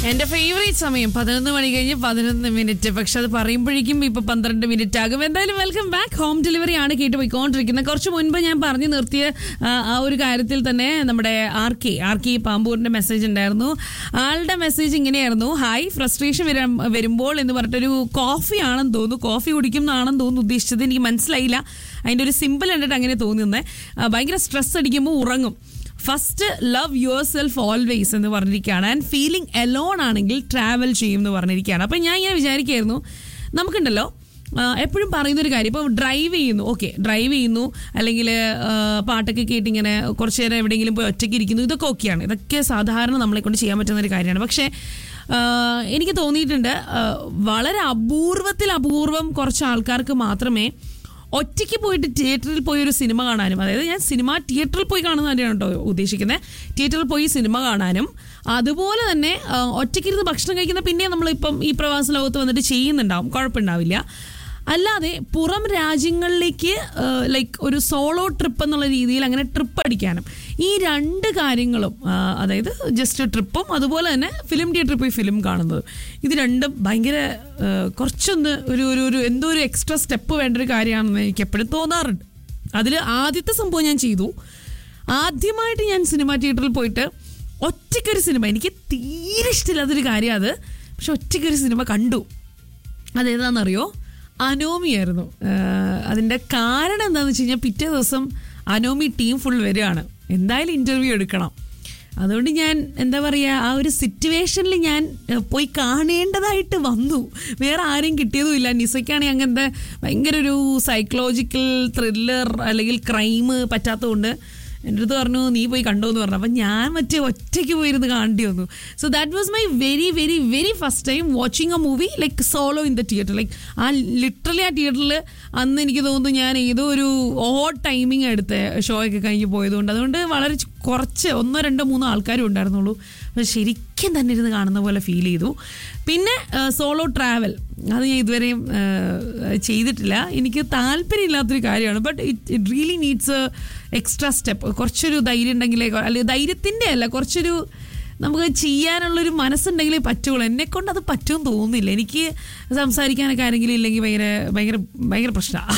എന്റെ ഫേവറേറ്റ് സമയം പതിനൊന്ന് മണി കഴിഞ്ഞ് പതിനൊന്ന് മിനിറ്റ് പക്ഷെ അത് പറയുമ്പോഴേക്കും ഇപ്പൊ പന്ത്രണ്ട് മിനിറ്റ് ആകും എന്തായാലും വെൽക്കം ബാക്ക് ഹോം ഡെലിവറി ആണ് കേട്ട് പോയിക്കൊണ്ടിരിക്കുന്നത് കുറച്ച് മുൻപ് ഞാൻ പറഞ്ഞു നിർത്തിയ ആ, ആ ഒരു കാര്യത്തിൽ തന്നെ നമ്മുടെ ആർ കെ ആർ കെ പാമ്പൂരിന്റെ മെസ്സേജ് ഉണ്ടായിരുന്നു ആളുടെ മെസ്സേജ് ഇങ്ങനെയായിരുന്നു ഹായ് ഫ്രസ്ട്രേഷൻ വരുമ്പോൾ എന്ന് പറഞ്ഞിട്ടൊരു കോഫി ആണെന്ന് തോന്നുന്നു കോഫി കുടിക്കുന്നതാണെന്ന് തോന്നുന്നു ഉദ്ദേശിച്ചത് എനിക്ക് മനസ്സിലായില്ല അതിന്റെ ഒരു സിമ്പിൾ കണ്ടിട്ട് അങ്ങനെ തോന്നുന്നത് ഭയങ്കര സ്ട്രെസ് അടിക്കുമ്പോൾ ഉറങ്ങും first love yourself always എന്ന് പറഞ്ഞിരിക്കുകയാണ് ആൻഡ് ഫീലിംഗ് എലോൺ ആണെങ്കിൽ ട്രാവൽ ചെയ്യും എന്ന് പറഞ്ഞിരിക്കുകയാണ് അപ്പം ഞാൻ ഇങ്ങനെ വിചാരിക്കായിരുന്നു നമുക്കുണ്ടല്ലോ എപ്പോഴും പറയുന്നൊരു കാര്യം ഇപ്പോൾ ഡ്രൈവ് ചെയ്യുന്നു ഓക്കെ ഡ്രൈവ് ചെയ്യുന്നു അല്ലെങ്കിൽ പാട്ടൊക്കെ കേട്ട് ഇങ്ങനെ കുറച്ച് നേരം എവിടെയെങ്കിലും പോയി ഒറ്റയ്ക്ക് ഇരിക്കുന്നു ഇതൊക്കെ ഓക്കെയാണ് ഇതൊക്കെ സാധാരണ നമ്മളെ കൊണ്ട് ചെയ്യാൻ പറ്റുന്ന ഒരു കാര്യമാണ് പക്ഷേ ആ, എനിക്ക് തോന്നിയിട്ടുണ്ട് ആ, വളരെ അപൂർവത്തിൽ അപൂർവം കുറച്ച് ആൾക്കാർക്ക് മാത്രമേ ഒറ്റയ്ക്ക് പോയിട്ട് തിയേറ്ററിൽ പോയി ഒരു സിനിമ കാണാനും അതായത് ഞാൻ സിനിമ തിയേറ്ററിൽ പോയി കാണുന്ന തന്നെയാണ് കേട്ടോ ഉദ്ദേശിക്കുന്നത് തിയേറ്ററിൽ പോയി സിനിമ കാണാനും അതുപോലെ തന്നെ ആ, ഒറ്റയ്ക്കിരുന്ന് ഭക്ഷണം കഴിക്കുന്ന പിന്നെ നമ്മളിപ്പം ഈ പ്രവാസ ലോകത്ത് വന്നിട്ട് ചെയ്യുന്നുണ്ടാവും കുഴപ്പമുണ്ടാവില്ല അല്ലാതെ പുറം രാജ്യങ്ങളിലേക്ക് ലൈക്ക് ഒരു സോളോ ട്രിപ്പ് എന്നുള്ള രീതിയിൽ അങ്ങനെ ട്രിപ്പ് അടിക്കാനും ഈ രണ്ട് കാര്യങ്ങളും ആ, അതായത് ജസ്റ്റ് ട്രിപ്പും അതുപോലെ തന്നെ ഫിലിം തിയേറ്ററിൽ പോയി ഫിലിം കാണുന്നത് ഇത് രണ്ടും ഭയങ്കര ആ, കുറച്ചൊന്ന് ഒരു ഒരു ഒരു എന്തോ ഒരു എക്സ്ട്രാ സ്റ്റെപ്പ് വേണ്ട ഒരു കാര്യമാണെന്ന് എനിക്ക് എപ്പോഴും തോന്നാറുണ്ട് അതിൽ ആദ്യത്തെ സംഭവം ഞാൻ ചെയ്തു ആദ്യമായിട്ട് ഞാൻ സിനിമ തിയേറ്ററിൽ പോയിട്ട് ഒറ്റയ്ക്കൊരു സിനിമ എനിക്ക് തീരെ ഇഷ്ടമില്ലാത്തൊരു കാര്യം അത് പക്ഷെ ഒറ്റയ്ക്കൊരു സിനിമ കണ്ടു അതേതാണെന്നറിയോ അനോമിയായിരുന്നു ആഹ് അതിന്റെ കാരണം എന്താണെന്ന് വെച്ച് കഴിഞ്ഞാൽ പിറ്റേ ദിവസം അനോമി ടീം ഫുൾ വരികയാണ് എന്തായാലും ഇന്റർവ്യൂ എടുക്കണം അതുകൊണ്ട് ഞാൻ എന്താ പറയുക ആ ഒരു സിറ്റുവേഷനിൽ ഞാൻ ഏഹ്, പോയി കാണേണ്ടതായിട്ട് വന്നു വേറെ ആരെയും കിട്ടിയതും ഇല്ല നിസയ്ക്കാണെങ്കിൽ അങ്ങനത്തെ ഭയങ്കര ഒരു സൈക്കോളജിക്കൽ ത്രില്ലർ അല്ലെങ്കിൽ ക്രൈം പറ്റാത്തതുകൊണ്ട് എൻ്റെ അടുത്ത് പറഞ്ഞു നീ പോയി കണ്ടോ എന്ന് പറഞ്ഞു അപ്പം ഞാൻ മറ്റേ ഒറ്റയ്ക്ക് പോയിരുന്ന് കാണേണ്ടി വന്നു so that was my very very very first time watching a movie like solo in the theatre like ah literally ah തിയേറ്ററിൽ അന്ന് എനിക്ക് തോന്നുന്നു ഞാൻ ഏതോ ഒരു ഓഡ് ടൈമിംഗ് എടുത്ത ഷോ ഒക്കെ കഴിഞ്ഞ് പോയതുകൊണ്ട് അതുകൊണ്ട് വളരെ ചു- കുറച്ച് ഒന്നോ രണ്ടോ മൂന്നോ ആൾക്കാരും ഉണ്ടായിരുന്നുള്ളൂ പക്ഷെ ശരിക്കും തന്നെ ഇരുന്ന് കാണുന്ന പോലെ ഫീൽ ചെയ്തു പിന്നെ സോളോ ട്രാവൽ അത് ഞാൻ ഇതുവരെയും ആ, ചെയ്തിട്ടില്ല എനിക്ക് താല്പര്യമില്ലാത്തൊരു കാര്യമാണ് but it it really needs extra step കുറച്ചൊരു ധൈര്യം ഉണ്ടെങ്കിലേ അല്ലെങ്കിൽ ധൈര്യത്തിൻ്റെ അല്ല കുറച്ചൊരു നമുക്ക് ചെയ്യാനുള്ളൊരു മനസ്സുണ്ടെങ്കിലേ പറ്റുള്ളൂ എന്നെ കൊണ്ട് അത് പറ്റുമെന്ന് തോന്നുന്നില്ല എനിക്ക് സംസാരിക്കാനൊക്കെ ആരെങ്കിലും ഇല്ലെങ്കിൽ ഭയങ്കര ഭയങ്കര ഭയങ്കര പ്രശ്നമാണ്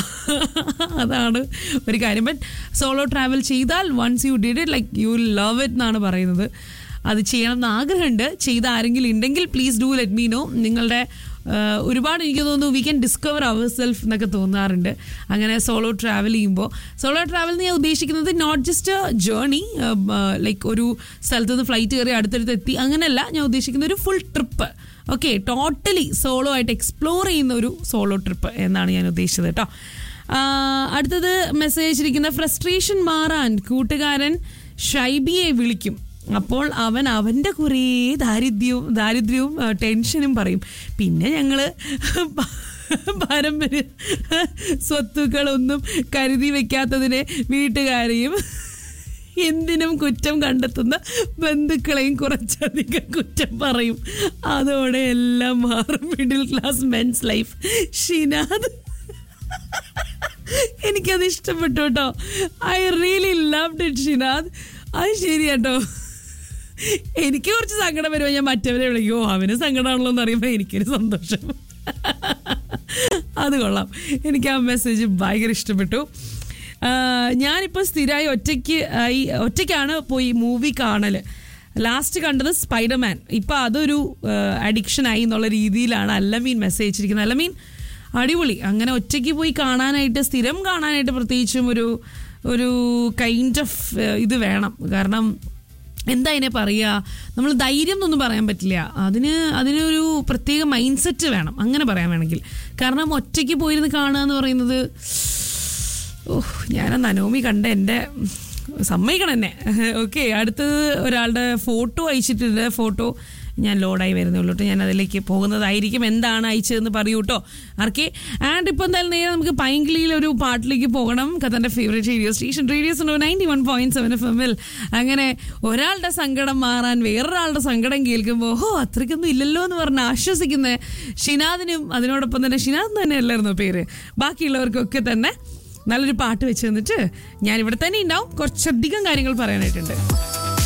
അതാണ് ഒരു കാര്യം ബട്ട് സോളോ ട്രാവൽ ചെയ്താൽ once you did it like you love it എന്നാണ് പറയുന്നത് അത് ചെയ്യണം എന്ന് ആഗ്രഹമുണ്ട് ചെയ്ത ആരെങ്കിലും ഉണ്ടെങ്കിൽ please do let me know നിങ്ങളുടെ ആഹ്, ഒരുപാട് എനിക്ക് തോന്നുന്നു we can discover our self എന്നൊക്കെ തോന്നാറുണ്ട് അങ്ങനെ സോളോ ട്രാവൽ ചെയ്യുമ്പോൾ സോളോ ട്രാവൽ എന്ന് ഞാൻ ഉദ്ദേശിക്കുന്നത് നോട്ട് ജസ്റ്റ് ജേർണി ലൈക്ക് ഒരു സ്ഥലത്ത് നിന്ന് ഫ്ലൈറ്റ് കയറി അടുത്തടുത്ത് എത്തി അങ്ങനെയല്ല ഞാൻ ഉദ്ദേശിക്കുന്ന ഒരു full trip okay totally solo ആയിട്ട് എക്സ്പ്ലോർ ചെയ്യുന്ന ഒരു സോളോ ട്രിപ്പ് എന്നാണ് ഞാൻ ഉദ്ദേശിച്ചത് കേട്ടോ ആഹ്, അടുത്തത് മെസ്സേജ് ഇരിക്കുന്ന ഫ്രസ്ട്രേഷൻ മാറാൻ കൂട്ടുകാരൻ ഷൈബിയെ വിളിക്കും അപ്പോൾ അവൻ അവൻ്റെ കുറേ ദാരിദ്ര്യവും ദാരിദ്ര്യവും ആ, ടെൻഷനും പറയും പിന്നെ ഞങ്ങൾ പാരമ്പര്യ സ്വത്തുക്കളൊന്നും കരുതി വെക്കാത്തതിനെ വീട്ടുകാരെയും എന്തിനും കുറ്റം കണ്ടെത്തുന്ന ബന്ധുക്കളെയും കുറച്ചധികം കുറ്റം പറയും അതോടെ എല്ലാം മാറും middle class men's life Shinad എനിക്കത് ഇഷ്ടപ്പെട്ടു കേട്ടോ I really love it Shinad അത് ശരിയാട്ടോ എനിക്ക് കുറച്ച് സങ്കടം വരുമ്പോൾ ഞാൻ മറ്റവരെ വിളിക്കും "ഓ, അവന് സങ്കടമാണല്ലോ എന്ന് അറിയുമ്പോൾ എനിക്കൊരു സന്തോഷം അത് കൊള്ളാം എനിക്ക് ആ മെസ്സേജ് ഭയങ്കര ഇഷ്ടപ്പെട്ടു ആ, ഞാനിപ്പോൾ സ്ഥിരമായി ഒറ്റയ്ക്ക് ആയി ഒറ്റയ്ക്കാണ് പോയി മൂവി കാണൽ ലാസ്റ്റ് കണ്ടത് സ്പൈഡർമാൻ ഇപ്പം അതൊരു അഡിക്ഷൻ ആയി എന്നുള്ള രീതിയിലാണ് അല്ലമീൻ മെസ്സേജ് അയച്ചിരിക്കുന്നത് അല്ലമീൻ അടിപൊളി അങ്ങനെ ഒറ്റയ്ക്ക് പോയി കാണാനായിട്ട് സ്ഥിരം കാണാനായിട്ട് പ്രത്യേകിച്ചും ഒരു ഒരു കൈൻഡ് ഓഫ് ഇത് വേണം കാരണം എന്താ അതിനെ പറയുക നമ്മൾ ധൈര്യം എന്നൊന്നും പറയാൻ പറ്റില്ല അതിന് അതിനൊരു പ്രത്യേക മൈൻഡ് സെറ്റ് വേണം അങ്ങനെ പറയാൻ വേണമെങ്കിൽ കാരണം ഒറ്റയ്ക്ക് പോയിരുന്ന് കാണുക എന്ന് പറയുന്നത് ഓഹ് ഞാനന്ന് അനോമി കണ്ട എൻ്റെ സമ്മതിക്കണം എന്നെ ഓക്കെ അടുത്തത് ഒരാളുടെ ഫോട്ടോ അയച്ചിട്ടുണ്ട് ഫോട്ടോ ഞാൻ ലോഡായി വരുന്നുള്ളൂ കേട്ടോ ഞാൻ അതിലേക്ക് പോകുന്നതായിരിക്കും എന്താണ് അയച്ചതെന്ന് പറയൂ കേട്ടോ ആർക്കെ ആൻഡ് ഇപ്പോൾ എന്തായാലും നേരെ നമുക്ക് പൈങ്കിളിയിൽ ഒരു പാട്ടിലേക്ക് പോകണം കഥൻ്റെ favourite radio station radios ninety one point seven F എമ്മിൽ അങ്ങനെ ഒരാളുടെ സങ്കടം മാറാൻ വേറൊരാളുടെ സങ്കടം കേൾക്കുമ്പോൾ ഓ അത്രയ്ക്കൊന്നും ഇല്ലല്ലോ എന്ന് പറഞ്ഞ് ആശ്വസിക്കുന്ന ഷിനാദിനും അതിനോടൊപ്പം തന്നെ ഷിനാദ് തന്നെ അല്ലായിരുന്നു പേര് ബാക്കിയുള്ളവർക്കൊക്കെ തന്നെ നല്ലൊരു പാട്ട് വെച്ച് തന്നിട്ട് ഞാൻ ഇവിടെ തന്നെ ഉണ്ടാവും കുറച്ചധികം കാര്യങ്ങൾ പറയാനായിട്ടുണ്ട്